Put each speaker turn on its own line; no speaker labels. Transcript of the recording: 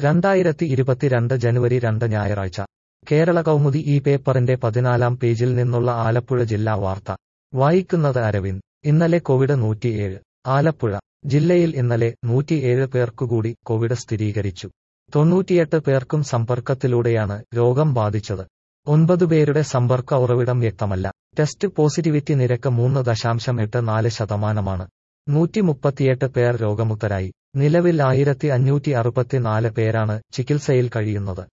രണ്ടായിരത്തി ഇരുപത്തിരണ്ട് ജനുവരി രണ്ട് ഞായറാഴ്ച കേരള കൗമുദി ഈ പേപ്പറിന്റെ പതിനാലാം പേജിൽ നിന്നുള്ള ആലപ്പുഴ ജില്ലാ വാർത്ത വായിക്കുന്നത് അരവിന്ദ് ഇന്നലെ കോവിഡ് നൂറ്റിയേഴ് ആലപ്പുഴ ജില്ലയിൽ ഇന്നലെ നൂറ്റിയേഴ് പേർക്കുകൂടി കോവിഡ് സ്ഥിരീകരിച്ചു തൊണ്ണൂറ്റിയെട്ട് പേർക്കും സമ്പർക്കത്തിലൂടെയാണ് രോഗം ബാധിച്ചത് ഒൻപത് പേരുടെ സമ്പർക്ക ഉറവിടം വ്യക്തമല്ല ടെസ്റ്റ് പോസിറ്റിവിറ്റി നിരക്ക് മൂന്ന് ദശാംശം എട്ട് നാല് ശതമാനമാണ് നൂറ്റി മുപ്പത്തിയെട്ട് പേർ രോഗമുക്തരായി നിലവിൽ ആയിരത്തി അഞ്ഞൂറ്റി അറുപത്തിനാല് പേരാണ് ചികിത്സയിൽ കഴിയുന്നത്